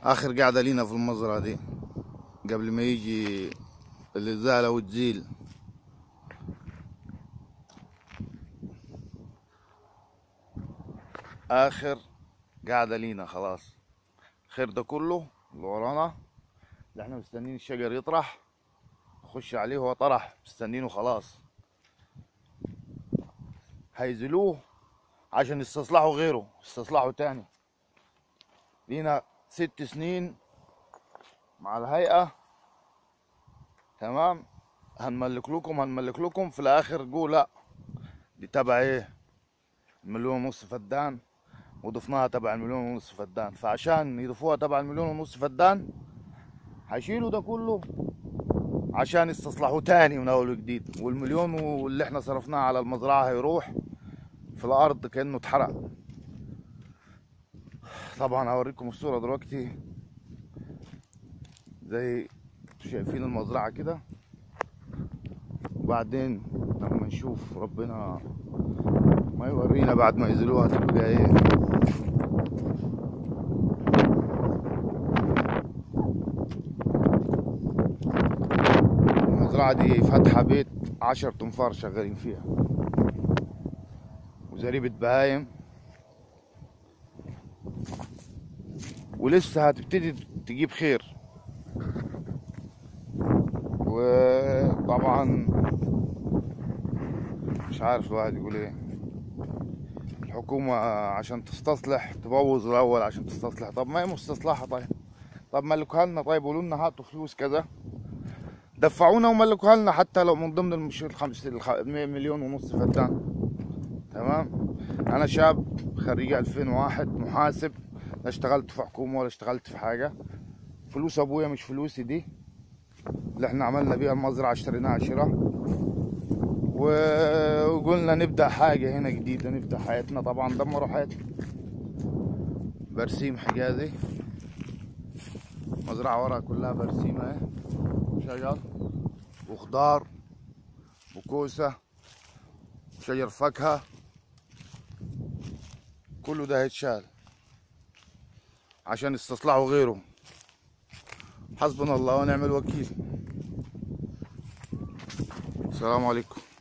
اخر قاعدة لينا في المزرعة دي قبل ما يجي الازالة وتزيل اخر قاعدة لينا خلاص الخير ده كله اللي ورانا اللي احنا مستنيين الشجر يطرح نخش عليه هو طرح مستنينه خلاص هيزلوه عشان يستصلحوا غيره يستصلحوا تاني لينا ست سنين مع الهيئة تمام هنملك لكم هنملك لكم في الاخر جو لا دي تبع ايه مليون ونص فدان وضفناها تبع المليون ونص فدان فعشان يضيفوها تبع المليون ونص فدان هيشيلوا ده كله عشان يستصلحوا تاني من اول وجديد والمليون واللي احنا صرفناه على المزرعه هيروح في الارض كانه اتحرق طبعا هوريكم الصوره دلوقتي زي شايفين المزرعه كده وبعدين لما نشوف ربنا ما يورينا بعد ما ينزلوها تبقى ايه المزرعة دي فاتحة بيت عشر تنفار شغالين فيها وزريبة بهايم ولسه هتبتدي تجيب خير وطبعا مش عارف الواحد يقول ايه الحكومة عشان تستصلح تبوظ الأول عشان تستصلح طب ما هي مستصلحة طيب طب ملكوها لنا طيب قولوا لنا هاتوا فلوس كذا دفعونا وملكوها لنا حتى لو من ضمن المش الخمس الخ... مليون ونص فدان تمام أنا شاب خريج 2001 محاسب لا اشتغلت في حكومة ولا اشتغلت في حاجة فلوس أبويا مش فلوسي دي اللي احنا عملنا بيها المزرعة اشتريناها شراء وقلنا نبدأ حاجة هنا جديدة نبدأ حياتنا طبعا دمروا حياتنا برسيم حجازي مزرعة ورا كلها برسيم اهي شجر وخضار وكوسة وشجر فاكهة كله ده هيتشال عشان يستصلحوا غيره حسبنا الله ونعم الوكيل السلام عليكم